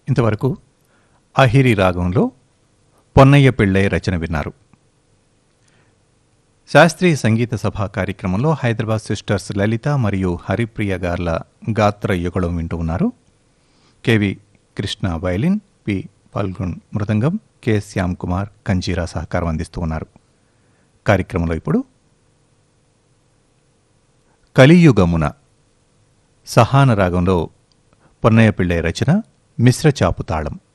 ఇంతవరకు అహిరి రాగంలో పొన్నయ్య పిళ్ళై రచన విన్నారు శాస్త్రీయ సంగీత సభ కార్యక్రమంలో హైదరాబాద్ సిస్టర్స్ లలిత మరియు హరిప్రియ గార్ల గాత్ర యుగళం వింటూ ఉన్నారు కెవి కృష్ణ వయలిన్ పి పాల్గొన్ మృదంగం కె శ్యామ్ కుమార్ కంజీరా సహకారం అందిస్తూ ఉన్నారు కార్యక్రమంలో ఇప్పుడు కలియుగమున సహాన రాగంలో పొన్నయ్య పిళ్ళై రచన మిశ్ర చాపు తాళం